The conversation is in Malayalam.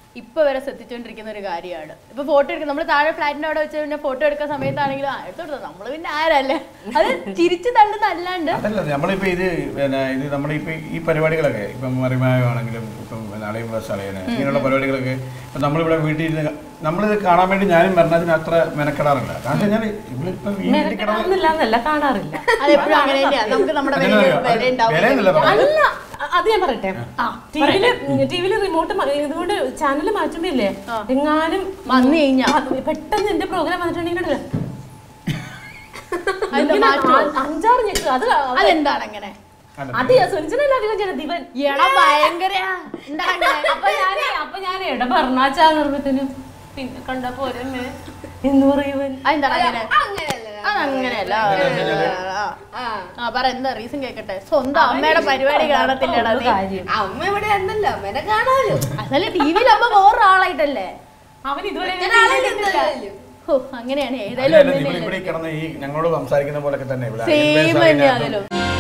ഇപ്പൊ വരെ ശ്രദ്ധിച്ചുകൊണ്ടിരിക്കുന്ന ഒരു കാര്യമാണ് ഇപ്പൊ ഫോട്ടോ എടുക്കുക നമ്മൾ താഴെ ഫ്ലാറ്റിന്റെ അവിടെ വെച്ച് പിന്നെ ഫോട്ടോ എടുക്കുന്ന സമയത്താണെങ്കിലും ആ എടുത്തോട്ടോ നമ്മള് പിന്നെ ആരല്ലേ അത് ചിരിച്ചു തള്ളുന്ന അല്ലാണ്ട് അതല്ല നമ്മളിപ്പോ ഇത് പിന്നെ ഇത് നമ്മുടെ ഇപ്പൊ ഈ പരിപാടികളൊക്കെ ഇപ്പം മറിമായാണെങ്കിലും ഇപ്പം അളയും ബസ്സാളയന് ഇങ്ങനെയുള്ള പരിപാടികളൊക്കെ ഇപ്പം നമ്മളിവിടെ വീട്ടിൽ ഇരുന്ന് നമ്മളിത് കാണാൻ വേണ്ടി ഞാനും മരണത്തിന് അത്ര മെനക്കെടാറില്ല കാരണം വെച്ചാൽ ഇവളിപ്പോ വീട്ടിൽ കിടന്ന് മെനക്കെടാറില്ല എന്നല്ല കാണാറില്ല അതെപ്പോഴും അങ്ങനെ തന്നെയാണ് നമുക്ക് നമ്മുടെ അങ്ങനെ വില അറിയോ? വില ഉണ്ടാവും വിലയെന്നല്ല പറഞ്ഞത്. അല്ല അ- അത് ഞാൻ പറയട്ടെ ടിവിയില് ടിവിയില് റിമോട്ട് ഇതുകൊണ്ട് ചാനൽ മാറ്റുമ്പോ ഇല്ലേ എങ്ങാനും വന്നു കഴിഞ്ഞാ അത് പെട്ടെന്ന് എന്റെ പ്രോഗ്രാം വന്നിട്ടുണ്ടെങ്കിൽ അതിന്റെ ഇങ്ങനെ മാറ്റമോ? ആ- അഞ്ചാറ് ഞെക്ക് അത് അതെന്താണ് അങ്ങനെ അല്ല, അത് സുനിച്ചനല്ല അധികം ചെയ്യണം ദിവൻ എടാ ഭയങ്കര എന്താ അങ്ങനെ അപ്പൊ ഞാനേ അപ്പൊ ഞാനേ എടാ പറഞ്ഞാച്ചാ നിർമ്മത്തിന് പിന്നെ കണ്ടപ്പോ ഒരമ്മേ എന്ന് പറയുവൻ അതെന്താണ് അങ്ങനെ അങ്ങനെയല്ല അതങ്ങനെയല്ല ആ. ആ ആ പറ എന്താ റീസൺ കേക്കട്ടെ സ്വന്തം അമ്മയുടെ പരിപാടി കാണത്തില്ലടാ നീ കാര്യം അമ്മ ഇവിടെ ഉണ്ടല്ലോ അമ്മേനെ കാണാമല്ലോ അതല്ല ടി വിയിലാകുമ്പോ വേറൊരാളായിട്ടല്ലേ അവൻ ഇതുവരെ ഒരാളെ എന്തായാലും ഓ അങ്ങനെയാണ് അല്ല, ഏതായാലും അല്ല, ഇവിടെ ഇവിടെ കിടന്ന് ഈ ഞങ്ങളോട് സംസാരിക്കുന്ന പോലൊക്കെ തന്നെ ഇവിടെ സെയിം അയൽവാസികളെ തന്നെയാ ഇതിനകത്തും അതിലും